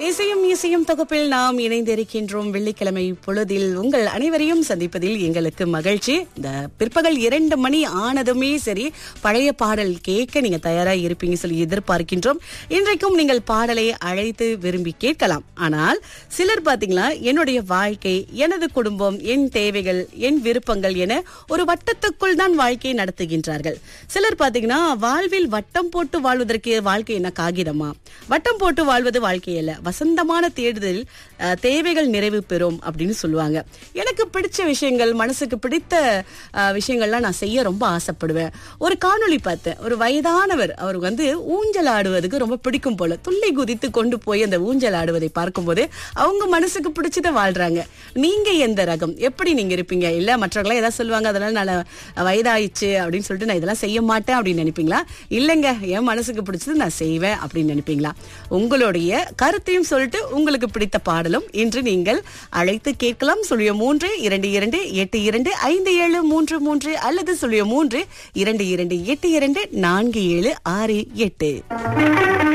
இசையும் இசையும் தொகுப்பில் நாம் இணைந்திருக்கின்றோம் வெள்ளிக்கிழமை பொழுதில் உங்கள் அனைவரையும் சந்திப்பதில் எங்களுக்கு மகிழ்ச்சி இந்த பிற்பகல் இரண்டு மணி ஆனதுமே சரி பழைய பாடல் கேட்க நீங்க தயாரா இருப்பீங்க சொல்லி எதிர்பார்க்கின்றோம் இன்றைக்கும் நீங்கள் பாடலை அழைத்து விரும்பி கேட்கலாம் ஆனால் சிலர் பாத்தீங்களா என்னுடைய வாழ்க்கை எனது குடும்பம் என் தேவைகள் என் விருப்பங்கள் என ஒரு வட்டத்துக்குள் தான் வாழ்க்கையை நடத்துகின்றார்கள் சிலர் பாத்தீங்கன்னா வாழ்வில் வட்டம் போட்டு வாழ்வதற்கு வாழ்க்கை என்ன காகிதமா வட்டம் போட்டு வாழ்வது வாழ்க்கை அல்ல வசந்தமான தேடுதல் அஹ், தேவைகள் நிறைவு பெறும் அப்படின்னு சொல்லுவாங்க எனக்கு பிடிச்ச விஷயங்கள் மனசுக்கு பிடித்த அஹ், விஷயங்கள்லாம் நான் செய்ய ரொம்ப ஆசைப்படுவேன் ஒரு காணொளி பார்த்தேன் ஒரு வயதானவர் அவர் வந்து ஊஞ்சல் ஆடுவதுக்கு ரொம்ப பிடிக்கும் போல துள்ளி குதித்து கொண்டு போய் அந்த ஊஞ்சல் ஆடுவதை பார்க்கும்போது அவங்க மனசுக்கு பிடிச்சத வாழ்றாங்க நீங்க எந்த ரகம் எப்படி நீங்க இருப்பீங்க இல்ல மற்றவங்களாம் ஏதாவது சொல்லுவாங்க அதனால நான் வயதாயிடுச்சு அப்படின்னு சொல்லிட்டு நான் இதெல்லாம் செய்ய மாட்டேன் அப்படின்னு நினைப்பீங்களா இல்லைங்க என் மனசுக்கு பிடிச்சது நான் செய்வேன் அப்படின்னு நினைப்பீங்களா உங்களுடைய கருத்தையும் சொல்லிட்டு உங்களுக்கு பிடித்த பாடலும் இன்று நீங்கள் அழைத்து கேட்கலாம் சொல்லிய மூன்று இரண்டு இரண்டு எட்டு இரண்டு ஐந்து ஏழு மூன்று மூன்று அல்லது சொல்லிய மூன்று இரண்டு இரண்டு எட்டு இரண்டு நான்கு ஏழு ஆறு எட்டு